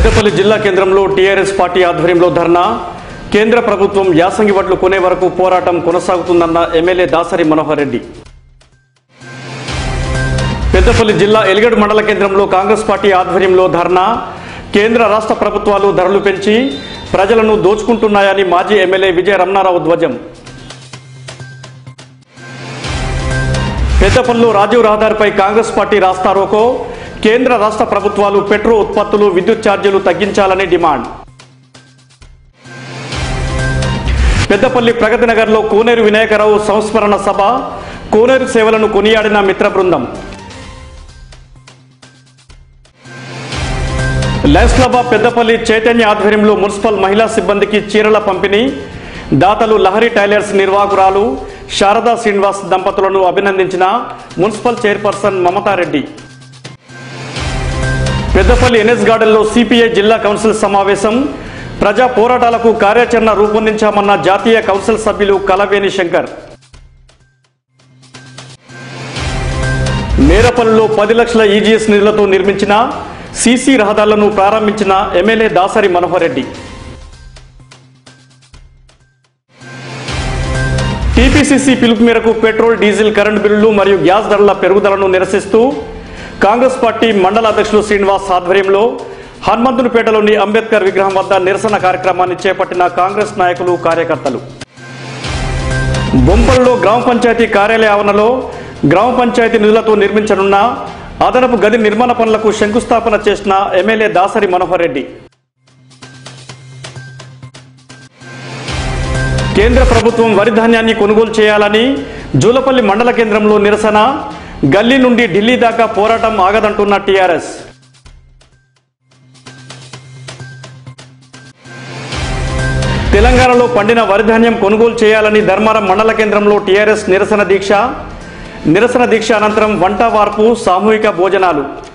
పెద్దపల్లి జిల్లా కేంద్రంలో TRS party ఆధ్వర్యంలో ధర్నా కేంద్ర ప్రభుత్వం యాసంగి వడ్లు కొనే వరకు పోరాటం కొనసాగుతుందన్న ఎమ్మెల్యే దాసరి మనోహర్ రెడ్డి పెద్దపల్లి జిల్లా ఎలిగడ్ మండల కేంద్రంలో కాంగ్రెస్ పార్టీ ఆధ్వర్యంలో ధర్నా కేంద్ర రాష్ట్ర ప్రభుత్వాలు ధరలు పెంచి ప్రజలను దోచుకుంటున్నాయని మాజీ ఎమ్మెల్యే విజయ రమణారావు ధ్వజం పెద్దపల్లిలో రాజీవ్ రహదారిపై కాంగ్రెస్ పార్టీ రాస్తారోకో కేంద్ర రాష్ట్ర ప్రభుత్వాలు పెట్రో ఉత్పత్తులు విద్యుత్ ఛార్జీలు తగ్గించాలని డిమాండ్ పెద్దపల్లి ప్రగతి నగర్లో కోనేరు వినాయకరావు సంస్మరణ సభ కోనేరు సేవలను కొనియాడిన మిత్ర బృందం lions club of Peddapalli Chaitanya ఆధ్వర్యంలో మున్సిపల్ మహిళా సిబ్బందికి చీరల పంపిణీ దాతలు లహరి టైలర్స్ నిర్వాహకురాలు శారదా శ్రీనివాస్ దంపతులను అభినందించిన municipal chairperson Mamata Reddy Peddapalli NS గార్డెన్లో సిపిఐ జిల్లా కౌన్సిల్ సమావేశం ప్రజా పోరాటాలకు కార్యాచరణ రూపొందించామన్న జాతీయ కౌన్సిల్ సభ్యులు కలవేని శంకర్ నేరపల్లిలో పది లక్షల ఈజీఎస్ నిధులతో నిర్మించిన సీసీ రహదారులను ప్రారంభించిన ఎమ్మెల్యే దాసరి మనోహర్ రెడ్డి టీపీసీసీ పిలుపు మేరకు పెట్రోల్ డీజిల్ కరెంటు బిల్లులు మరియు గ్యాస్ ధరల పెరుగుదలను నిరసిస్తూ కాంగ్రెస్ పార్టీ మండల అధ్యక్షులు శ్రీనివాస్ ఆధ్వర్యంలో హనుమంతునిపేటలోని అంబేద్కర్ విగ్రహం వద్ద నిరసన కార్యక్రమాన్ని చేపట్టిన కాంగ్రెస్ నాయకులు కార్యకర్తలు బొంపల్లో గ్రామ పంచాయతీ కార్యాలయ ఆవరణలో గ్రామ పంచాయతీ నిధులతో నిర్మించనున్న అదనపు గది నిర్మాణ పనులకు శంకుస్థాపన చేసిన ఎమ్మెల్యే దాసరి మనోహర్ రెడ్డి కేంద్ర ప్రభుత్వం వరి ధాన్యాన్ని కొనుగోలు చేయాలని జూలపల్లి మండల కేంద్రంలో నిరసన గల్లీ నుండి ఢిల్లీ దాకా పోరాటం ఆగదంటున్న టీఆర్ఎస్ తెలంగాణలో పండిన వరి ధాన్యం కొనుగోలు చేయాలని ధర్మారం మండల కేంద్రంలో టీఆర్ఎస్ నిరసన దీక్ష నిరసన దీక్ష అనంతరం వంట వార్పు సామూహిక భోజనాలు